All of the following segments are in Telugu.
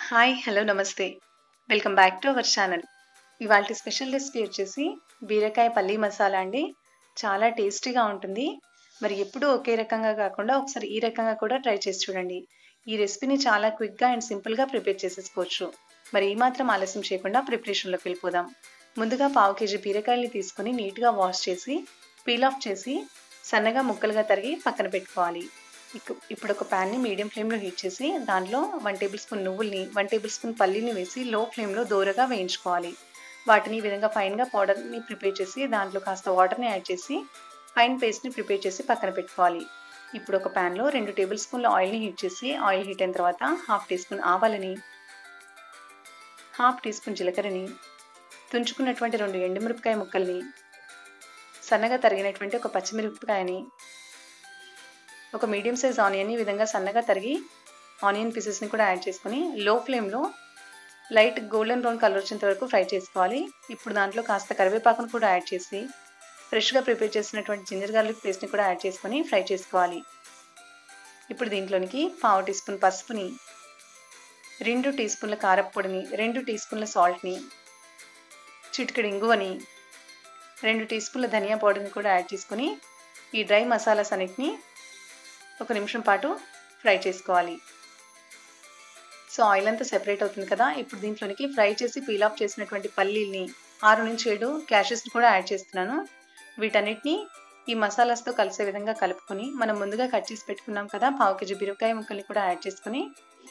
హాయ్ హలో నమస్తే welcome back to our channel ఇవాళ స్పెషల్ రెసిపీ వచ్చేసి బీరకాయ పల్లీ మసాలా అండి చాలా టేస్టీగా ఉంటుంది మరి ఎప్పుడూ ఒకే రకంగా కాకుండా ఒకసారి ఈ రకంగా కూడా ట్రై చేసి చూడండి ఈ రెసిపీని చాలా క్విక్గా అండ్ సింపుల్గా ప్రిపేర్ చేసేసుకోవచ్చు మరి ఈ మాత్రం ఆలస్యం చేయకుండా ప్రిపరేషన్లోకి వెళ్ళిపోదాం ముందుగా పావు కేజీ బీరకాయల్ని తీసుకొని నీట్గా వాష్ చేసి పీల్ ఆఫ్ చేసి సన్నగా ముక్కలుగా తరిగి పక్కన పెట్టుకోవాలి ఇక- ఇప్పుడు ఒక ప్యాన్ని మీడియం ఫ్లేమ్లో హీట్ చేసి దాంట్లో వన్ టేబుల్ స్పూన్ నువ్వుల్ని వన్ టేబుల్ స్పూన్ పల్లీని వేసి లో ఫ్లేమ్లో దూరగా వేయించుకోవాలి వాటిని ఈ విధంగా ఫైన్గా పౌడర్ని ప్రిపేర్ చేసి దాంట్లో కాస్త వాటర్ని యాడ్ చేసి ఫైన్ పేస్ట్ని ప్రిపేర్ చేసి పక్కన పెట్టుకోవాలి ఇప్పుడు ఒక ప్యాన్లో రెండు టేబుల్ స్పూన్ల ఆయిల్ని హీట్ చేసి ఆయిల్ హీట్ అయిన తర్వాత హాఫ్ టీ స్పూన్ ఆవాలని హాఫ్ టీ స్పూన్ జీలకర్రని తుంచుకున్నటువంటి రెండు ఎండుమిరపకాయ ముక్కల్ని సన్నగా తరిగినటువంటి ఒక పచ్చిమిరపకాయని ఒక మీడియం సైజ్ ఆనియన్ని ఈ విధంగా సన్నగా తరిగి ఆనియన్ పీసెస్ని కూడా యాడ్ చేసుకొని లో ఫ్లేమ్లో లైట్ గోల్డెన్ బ్రౌన్ కలర్ వచ్చేంత వరకు ఫ్రై చేసుకోవాలి ఇప్పుడు దాంట్లో కాస్త కరివేపాకును కూడా యాడ్ చేసి ఫ్రెష్గా ప్రిపేర్ చేసినటువంటి జింజర్ గార్లిక్ పేస్ట్ని కూడా యాడ్ చేసుకొని ఫ్రై చేసుకోవాలి ఇప్పుడు దీంట్లోనికి పావు టీ స్పూన్ పసుపుని రెండు టీ స్పూన్ల కారప్పొడిని రెండు టీ స్పూన్ల సాల్ట్ని చిటికెడు ఇంగువని రెండు టీ స్పూన్ల ధనియా పౌడర్ని కూడా యాడ్ చేసుకొని ఈ డ్రై మసాలాస్ అన్నిటిని ఒక నిమిషం పాటు ఫ్రై చేసుకోవాలి సో ఆయిల్ అంతా సెపరేట్ అవుతుంది కదా ఇప్పుడు దీంట్లోనికి ఫ్రై చేసి పీల్ ఆఫ్ చేసినటువంటి పల్లీల్ని ఆరు నుంచి ఏడు క్యాషెస్ని కూడా యాడ్ చేస్తున్నాను వీటన్నిటిని ఈ మసాలాస్తో కలిసే విధంగా కలుపుకొని మనం ముందుగా కట్ చేసి పెట్టుకున్నాం కదా పావు కేజీ బీరకాయ ముక్కల్ని కూడా యాడ్ చేసుకొని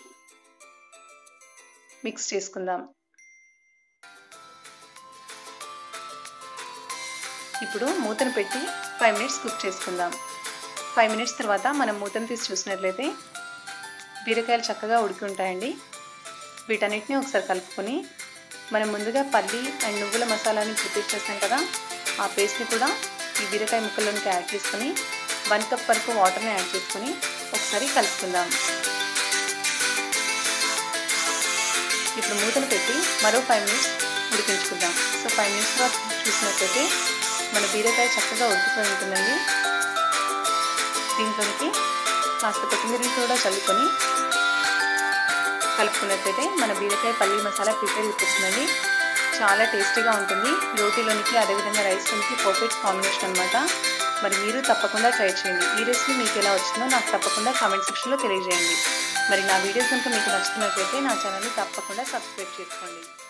మిక్స్ చేసుకుందాం ఇప్పుడు మూతను పెట్టి ఫైవ్ మినిట్స్ కుక్ చేసుకుందాం ఫైవ్ మినిట్స్ తర్వాత మనం మూతను తీసి చూసినట్లయితే బీరకాయలు చక్కగా ఉడికి ఉంటాయండి వీటన్నిటిని ఒకసారి కలుపుకొని మనం ముందుగా పల్లి అండ్ నువ్వుల మసాలాని ప్రిపేర్ చేస్తాం కదా ఆ పేస్ట్ని కూడా ఈ బీరకాయ ముక్కల్లోనికి యాడ్ చేసుకొని వన్ కప్ వరకు వాటర్ని యాడ్ చేసుకొని ఒకసారి కలుపుకుందాం ఇప్పుడు మూతను పెట్టి మరో ఫైవ్ మినిట్స్ ఉడికించుకుందాం సో ఫైవ్ మినిట్స్ తర్వాత చూసినట్లయితే మన బీరకాయ చక్కగా ఉడికిపోయి ఉంటుందండి దీంట్లోనికి కాస్త కొత్తిమీరని కూడా చల్లుకొని కలుపుకున్నట్లయితే మన బీరకాయ పల్లీ మసాలా ప్రిపేర్ అయిపోతుందండి చాలా టేస్టీగా ఉంటుంది రోటీలోనికి అదేవిధంగా రైస్లోనికి పర్ఫెక్ట్ కాంబినేషన్ అనమాట మరి మీరు తప్పకుండా ట్రై చేయండి ఈ రెసిపీ మీకు ఎలా వచ్చిందో నాకు తప్పకుండా కామెంట్ సెక్షన్లో తెలియజేయండి మరి నా వీడియోస్ కనుక మీకు నచ్చుతున్నట్లయితే నా ఛానల్ని తప్పకుండా సబ్స్క్రైబ్ చేసుకోండి